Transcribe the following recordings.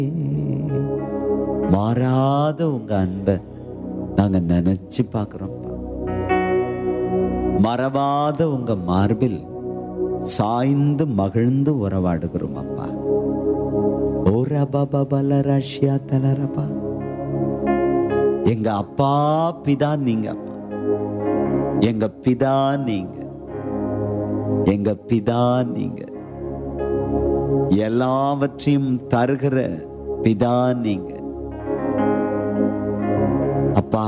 மாறாத உங்க அன்பை நாங்க நினைச்சு பார்க்கிறோம்ப்பா மறவாத உங்க மார்பில் சாய்ந்து மகிழ்ந்து உறவாடுகிறோம் அப்பா ஓ ரபா பபல ரஷ்யா தலரபா எங்க அப்பா பிதா நீங்க அப்பா எங்க பிதா நீங்க எங்க பிதா நீங்க எல்லாவற்றையும் தருகிற பிதா நீங்க அப்பா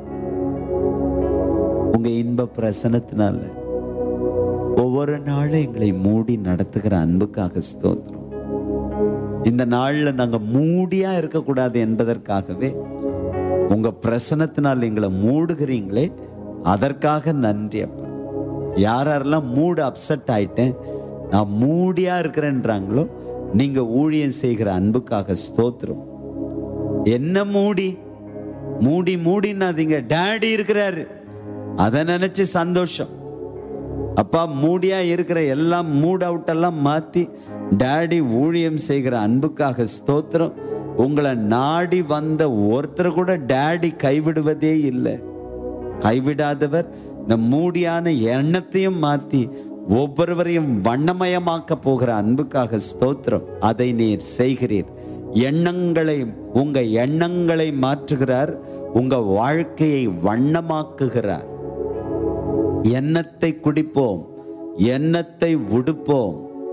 உங்க இன்ப பிரசனத்தினால ஒவ்வொரு நாளும் எங்களை மூடி நடத்துகிற அன்புக்காக ஸ்தோத்திரம் இந்த நாள்ல நாங்க மூடியா இருக்கக்கூடாது என்பதற்காகவே உங்க பிரசனத்தினால் எங்களை மூடுகிறீங்களே அதற்காக நன்றி அப்பா யார் யாரெல்லாம் மூடு அப்செட் ஆயிட்டேன் நான் மூடியா இருக்கிறேன்றாங்களோ நீங்க ஊழியம் செய்கிற அன்புக்காக ஸ்தோத்திரம் என்ன மூடி மூடி மூடினாதீங்க டேடி இருக்கிறாரு அதை நினைச்சு சந்தோஷம் அப்பா மூடியா இருக்கிற எல்லாம் மூட் அவுட் எல்லாம் மாத்தி டேடி ஊழியம் செய்கிற அன்புக்காக ஸ்தோத்திரம் உங்களை நாடி வந்த ஒருத்தர் கூட டேடி கைவிடுவதே இல்லை கைவிடாதவர் இந்த மூடியான எண்ணத்தையும் மாத்தி ஒவ்வொருவரையும் வண்ணமயமாக்க போகிற அன்புக்காக ஸ்தோத்திரம் அதை நீர் செய்கிறீர் எண்ணங்களை உங்க எண்ணங்களை மாற்றுகிறார் உங்க வாழ்க்கையை வண்ணமாக்குகிறார் எண்ணத்தை குடிப்போம் எண்ணத்தை உடுப்போம்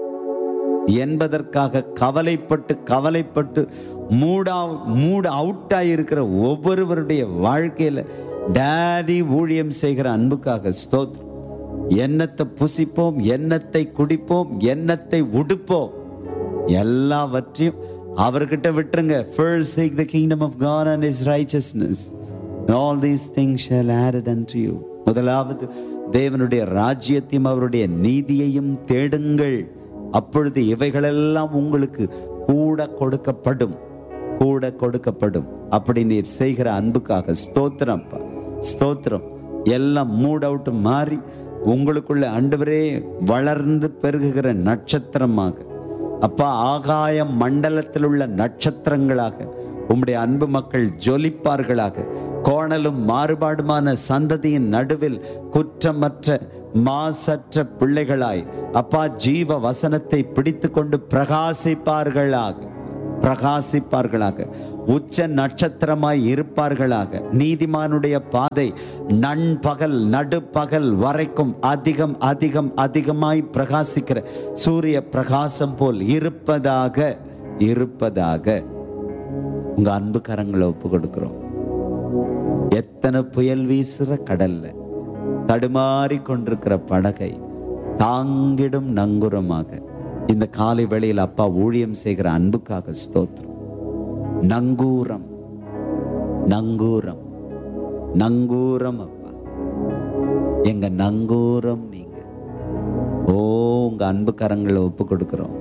என்பதற்காக கவலைப்பட்டு கவலைப்பட்டு மூடா மூட் அவுட் ஆகியிருக்கிற ஒவ்வொருவருடைய வாழ்க்கையில டேடி ஊழியம் செய்கிற அன்புக்காக ஸ்தோத்திரம் எண்ணத்தை புசிப்போம் எண்ணத்தை குடிப்போம் எண்ணத்தை உடுப்போம் எல்லாவற்றையும் அவர்கிட்ட விட்டுருங்க first seek the kingdom of God and his righteousness and all these things shall added unto you முதலாவது தேவனுடைய ராஜ்யத்தையும் அவருடைய நீதியையும் தேடுங்கள் அப்பொழுது இவைகளெல்லாம் உங்களுக்கு கூட கொடுக்கப்படும் கூட கொடுக்கப்படும் அப்படி நீர் செய்கிற அன்புக்காக ஸ்தோத்திரம் அப்பா. ஸ்தோத்திரம் எல்லாம் மூட் அவுட் மாறி உங்களுக்குள்ள ஆண்டவரே வளர்ந்து பெருகுகிற நட்சத்திரமாக அப்பா ஆகாய மண்டலத்தில் உள்ள நட்சத்திரங்களாக உம்முடைய அன்பு மக்கள் ஜொலிப்பார்களாக கோணலும் மாறுபாடுமான சந்ததியின் நடுவில் குற்றமற்ற மாசற்ற பிள்ளைகளாய் அப்பா ஜீவ வசனத்தை பிடித்து கொண்டு பிரகாசிப்பார்களாக பிரகாசிப்பார்களாக உச்ச நட்சத்திரமாய் இருப்பார்களாக நீதிமானுடைய பாதை நண்பகல் நடுப்பகல் வரைக்கும் அதிகம் அதிகம் அதிகமாய் பிரகாசிக்கிற சூரிய பிரகாசம் போல் இருப்பதாக இருப்பதாக உங்க அன்பு கரங்களை ஒப்பு கொடுக்கிறோம் எத்தனை புயல் வீசுற கடல்ல தடுமாறி கொண்டிருக்கிற படகை தாங்கிடும் நங்குரமாக இந்த காலை வேளையில் அப்பா ஊழியம் செய்கிற அன்புக்காக ஸ்தோத்திரம் நங்கூரம் நங்கூரம் நங்கூரம் அப்பா எங்க நங்கூரம் நீங்க ஓ உங்க அன்பு கரங்களை ஒப்பு கொடுக்கிறோம்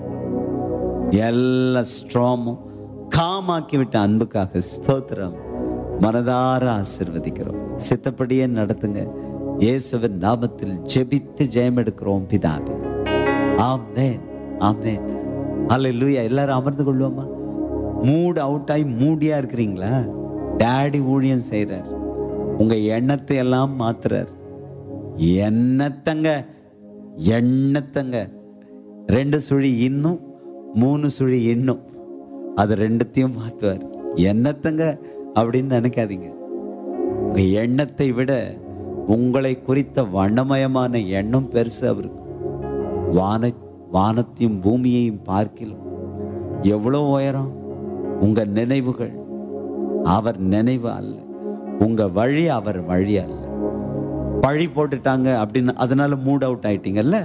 எல்லா ஸ்ட்ராமும் காமாக்கி விட்ட அன்புக்காக ஸ்தோத்திரம் மனதார ஆசிர்வதிக்கிறோம் சித்தப்படியே நடத்துங்க இயேசுவின் நாமத்தில் ஜெபித்து ஜெயம் எடுக்கிறோம் பிதாவே ஆமென் ஆமென் அல்லேலூயா எல்லாரும் அமர்ந்து கொள்வோமா மூட் அவுட் ஆகி மூடியா இருக்கிறீங்களா டாடி ஊழியம் செய்றார் உங்க எண்ணத்தை எல்லாம் மாத்துறார் எண்ணத்தங்க எண்ணத்தங்க ரெண்டு சுழி இன்னும் மூணு சுழி இன்னும் அது ரெண்டுத்தையும் மாத்துவார் எண்ணத்தங்க அப்படின்னு நினைக்காதீங்க உங்க எண்ணத்தை விட உங்களை குறித்த வண்ணமயமான எண்ணம் பெருசு அவருக்கு வான வானத்தையும் பூமியையும் பார்க்கிலும் எவ்வளோ உயரம் உங்க நினைவுகள் அவர் நினைவு அல்ல உங்க வழி அவர் வழி அல்ல பழி போட்டுட்டாங்க அப்படின்னு அதனால மூட் அவுட் ஆயிட்டீங்கல்ல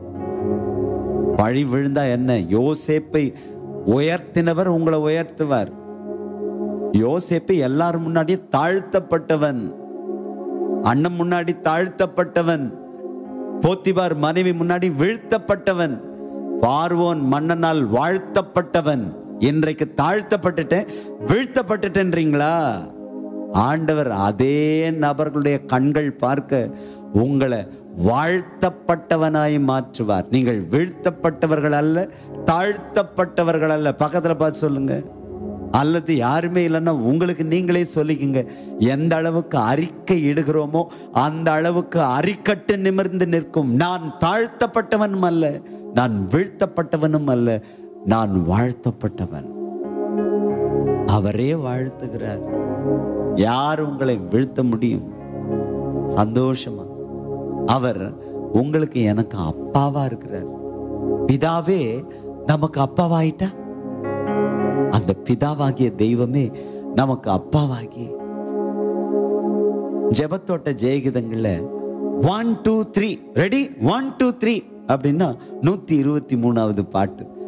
பழி விழுந்தா என்ன யோசேப்பை உயர்த்தினவர் உங்களை உயர்த்துவார் யோசேப்பு எல்லாரும் முன்னாடியே தாழ்த்தப்பட்டவன் அண்ணன் முன்னாடி தாழ்த்தப்பட்டவன் போத்திபார் மனைவி முன்னாடி வீழ்த்தப்பட்டவன் பார்வோன் மன்னனால் வாழ்த்தப்பட்டவன் இன்றைக்கு தாழ்த்தப்பட்டுட்டேன் வீழ்த்தப்பட்டுட்டேன்றீங்களா ஆண்டவர் அதே நபர்களுடைய கண்கள் பார்க்க உங்களை வாழ்த்தப்பட்டவனாய் மாற்றுவார் நீங்கள் வீழ்த்தப்பட்டவர்கள் அல்ல தாழ்த்தப்பட்டவர்கள் அல்ல பக்கத்துல பார்த்து சொல்லுங்க அல்லது யாருமே இல்லைன்னா உங்களுக்கு நீங்களே சொல்லிக்கங்க எந்த அளவுக்கு அறிக்கை இடுகிறோமோ அந்த அளவுக்கு அரிக்கட்டு நிமிர்ந்து நிற்கும் நான் தாழ்த்தப்பட்டவனும் அல்ல நான் வீழ்த்தப்பட்டவனும் அல்ல நான் வாழ்த்தப்பட்டவன் அவரே வாழ்த்துகிறார் யார் உங்களை வீழ்த்த முடியும் சந்தோஷமா அவர் உங்களுக்கு எனக்கு அப்பாவா இருக்கிறார் பிதாவே நமக்கு அப்பாவாயிட்டா அந்த பிதாவாகிய தெய்வமே நமக்கு அப்பாவாகி ஜெபத்தோட்ட ஜெயகிதங்கள்ல one two three ready one two three அப்படின்னா நூத்தி இருபத்தி மூணாவது பாட்டு